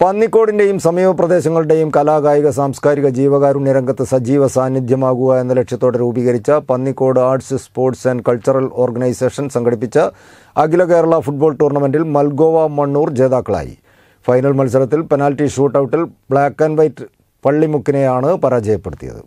പന്നിക്കോടിൻ്റെയും സമീപ പ്രദേശങ്ങളുടെയും കലാകായിക സാംസ്കാരിക ജീവകാരുണ്യ രംഗത്ത് സജീവ സാന്നിധ്യമാകുക എന്ന ലക്ഷ്യത്തോടെ രൂപീകരിച്ച Pannikode arts sports and cultural organisation സംഘടിപ്പിച്ച അഖില കേരള ഫുട്ബോൾ ടൂർണമെൻറ്റിൽ മൽഗോവ മണ്ണൂർ ജേതാക്കളായി ഫൈനൽ മത്സരത്തിൽ പെനാൽറ്റി ഷൂട്ടൌട്ടിൽ ബ്ലാക്ക് ആൻഡ് വൈറ്റ് പള്ളിമുക്കിനെയാണ് പരാജയപ്പെടുത്തിയത്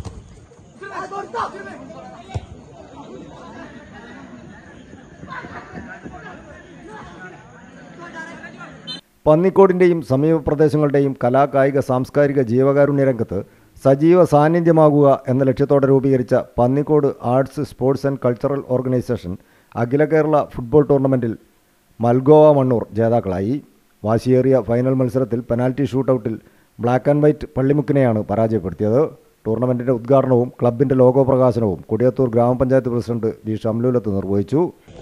പന്നിക്കോടിൻ്റെയും സമീപ പ്രദേശങ്ങളുടെയും കലാകായിക സാംസ്കാരിക ജീവകാരുണ്യ രംഗത്ത് സജീവ സാന്നിധ്യമാകുക എന്ന ലക്ഷ്യത്തോടെ രൂപീകരിച്ച Pannikode arts sports and cultural organisation അഖില കേരള ഫുട്ബോൾ ടൂർണമെൻറ്റിൽ മൽഗോവ മണ്ണൂർ ജേതാക്കളായി വാശിയേറിയ ഫൈനൽ മത്സരത്തിൽ പെനാൽറ്റി ഷൂട്ടൌട്ടിൽ ബ്ലാക്ക് ആൻഡ് വൈറ്റ് പള്ളിമുക്കിനെയാണ് പരാജയപ്പെടുത്തിയത് ടൂർണമെൻറ്റിൻ്റെ ഉദ്ഘാടനവും ക്ലബിൻ്റെ ലോഗോ പ്രകാശനവും കൊടിയത്തൂർ ഗ്രാമപഞ്ചായത്ത് പ്രസിഡന്റ് വി ഷംലൂലത്ത് നിർവഹിച്ചു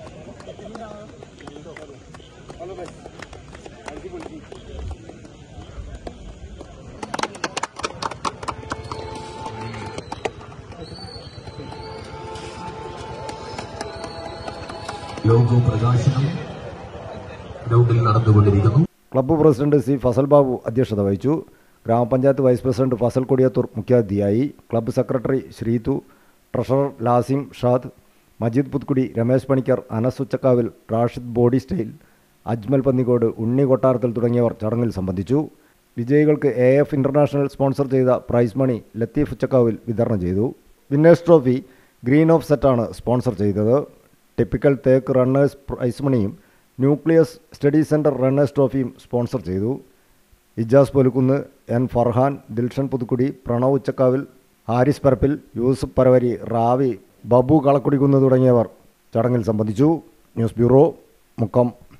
ലോഗോ പ്രകാശനം ഗ്രൗണ്ടിൽ നടന്നുകൊണ്ടിരിക്കുന്നു club president C Fasal Babu അധ്യക്ഷത വഹിച്ചു ഗ്രാമപഞ്ചായത്ത് വൈസ് പ്രസിഡന്റ് ഫസൽ കൊടിയത്തൂർ മുഖ്യാതിഥിയായി club secretary Sreethu treasurer Lasim Shad Majeed Puthukudi Ramesh Panicker Anas Uchakkavil Rashid body style Ajmal Pannikode Unni Kottarathil തുടങ്ങിയവർ ചടങ്ങിൽ സംബന്ധിച്ചു വിജയികൾക്ക് എ എഫ് ഇൻ്റർനാഷണൽ സ്പോൺസർ ചെയ്ത പ്രൈസ് മണി ലത്തീഫ് ഉച്ചക്കാവിൽ വിതരണം ചെയ്തു വിന്നേഴ്സ് ട്രോഫി ഗ്രീൻ ഓഫ് സെറ്റാണ് സ്പോൺസർ ചെയ്തത് ടിപ്പിക്കൽ തേക്ക് റണ്ണേഴ്സ് പ്രൈസ് മണിയും ന്യൂക്ലിയസ് സ്റ്റഡി സെൻറ്റർ റണ്ണേഴ്സ് ട്രോഫിയും സ്പോൺസർ ചെയ്തു ഇജാസ് പൊലുക്കുന്ന് എൻ ഫർഹാൻ ദിൽഷൻ പുതുക്കുടി പ്രണവ് ഉച്ചക്കാവിൽ ഹാരിസ് പരപ്പിൽ യൂസഫ് പരവരി റാവി ബബു കളക്കുടിക്കുന്ന് തുടങ്ങിയവർ ചടങ്ങിൽ സംബന്ധിച്ചു ന്യൂസ് ബ്യൂറോ മുക്കം